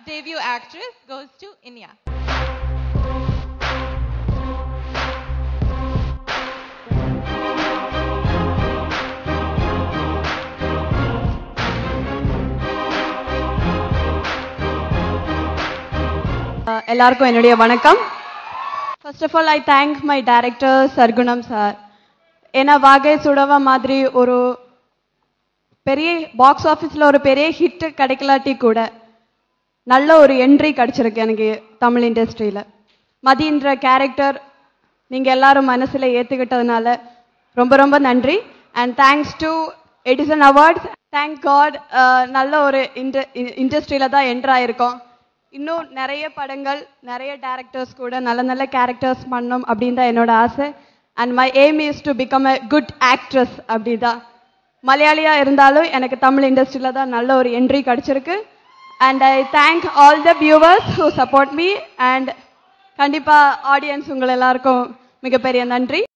debut actress goes to Inya. Uh, எல்லாருக்கும் என்னுடைய வணக்கம் first of all I thank my director Sargunam sir ஏன்னா வாகை சுடவா மாதிரி ஒரு பெரிய பாக்ஸ் ஆஃபீஸில் ஒரு பெரிய ஹிட் கிடைக்கலாட்டி கூட நல்ல ஒரு என்ட்ரி கிடைச்சிருக்கு எனக்கு தமிழ் இண்டஸ்ட்ரியில் மதின்ற கேரக்டர் நீங்கள் எல்லாரும் மனசில் ஏற்றுக்கிட்டதுனால ரொம்ப ரொம்ப நன்றி and thanks to Edison awards thank god நல்ல ஒரு இண்ட இண்டஸ்ட்ரியில் தான் என்ட்ரு ஆயிருக்கோம் இன்னும் நிறைய படங்கள் நிறைய டேரக்டர்ஸ் கூட நல்ல நல்ல கேரக்டர்ஸ் பண்ணணும் அப்படின்னு தான் என்னோட ஆசை and my aim is to become a good actress அப்படி தான் மலையாளியாக இருந்தாலும் எனக்கு தமிழ் இண்டஸ்ட்ரியில் தான் நல்ல ஒரு என்ட்ரி கிடச்சிருக்கு and I thank all the viewers who support me and கண்டிப்பாக ஆடியன்ஸ் உங்கள் எல்லாருக்கும் மிகப்பெரிய நன்றி